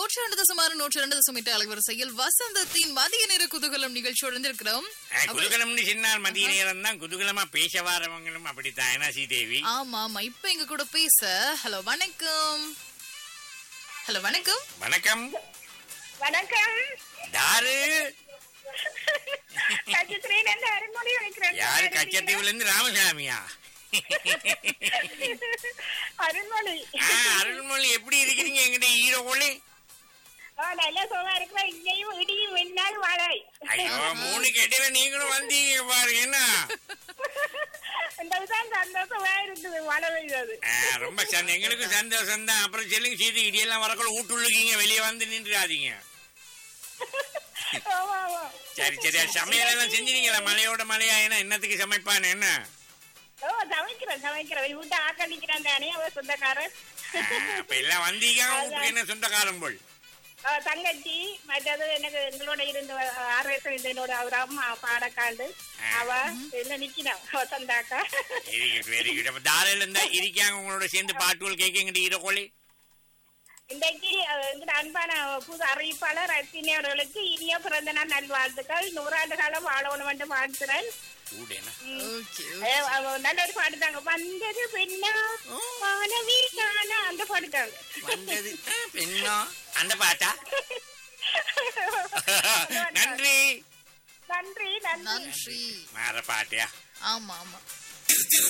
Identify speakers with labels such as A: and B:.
A: நூற்றி ரெண்டு தசமாறு நூற்றி ரெண்டு தசம் எட்டு அலைவரிசையில் வசந்தத்தின் மதிய நேர குதூகலம் நிகழ்ச்சியோடு இருக்கிறோம்
B: ஆ, குதூகலம்னு சொன்னால் மதிய நேரம் தான் குதூகலமா பேச வரவங்களும் அப்படித்தான் ஏன்னா ஸ்ரீதேவி
A: ஆமா ஆமா இப்ப எங்க கூட பேச ஹலோ வணக்கம் ஹலோ வணக்கம்
B: வணக்கம்
C: வணக்கம்
B: யாரு
C: கஜித்ரீன் என்ற அருள்மொழி வைக்கிறேன்
B: யாரு கச்சத்தீவுல இருந்து ராமசாமியா
C: அருள்மொழி
B: ஆ, அருள்மொழி எப்படி இருக்கிறீங்க எங்கிட்ட ஈரோ கோழி
C: ஆ, நல்ல சுகமா இருக்கிறேன் இங்கேயும் இடியும் மின்னல் மழை
B: ஐயோ மூணு கெட்டில நீங்களும் வந்தீங்க பாருங்க என்ன
C: இந்த விதம் சந்தோஷமா இருக்குது மழை பெய்தது
B: ஆ, ரொம்ப சந்த எங்களுக்கும் சந்தோஷம் தான் அப்புறம் சொல்லுங்க சீது இடியெல்லாம் வரக்குள்ள வீட்டுள்ளுக்கீங்க வெளியே வந்து நின்றுடாதீங்க
C: ஆமா ஆமா
B: சரி சரி சமையல் எல்லாம் செஞ்சுட்டீங்களா மலையோட மலையா ஏன்னா என்னத்துக்கு சமைப்பான்னு என்ன
C: ஓ சமைக்கிறேன் சமைக்கிறேன் வீட்டு ஆக்கணிக்கிறேன் தானே அவ சொந்தக்காரன்
B: ஆ, அப்ப எல்லாம் வந்தீங்க உங்களுக்கு என்ன சொந்தக்காரன் போல்
C: ஆ, தங்கச்சி மற்றது எனக்கு எங்களோட இருந்து ஆறு வயசுல இருந்த என்னோட அவர் அம்மா பாடக்காண்டு அவ என்ன நிக்கிறான் அவ சொந்தாக்கா
B: வெரி குட் வெரி குட் அப்ப தாரையில இருந்தா இருக்காங்க உங்களோட சேர்ந்து பாட்டுகள் கேட்குங்கிட்ட ஈரக்கோழி
C: இன்றைக்கு அஹ், எங்கட அன்பான புது அறிவிப்பாளர் ரத்தினி அவர்களுக்கு இனிய பிறந்த நாள் நல்வாழ்த்துக்கள் நூறாண்டு காலம் வாழணும் என்று வாழ்த்துறேன்
B: கூட என்ன
A: ஓகே
C: அஹ், அவ நல்ல ஒரு பாட்டு தாங்க வந்தது பெண்ணா மாணவி காணா அந்த பாட்டு தாங்க
B: வந்தது ஆ, பெண்ணா அந்த பாட்டா நன்றி
C: நன்றி நன்றி
A: நன்றி
B: மாற பாட்டியா
A: ஆமா ஆமா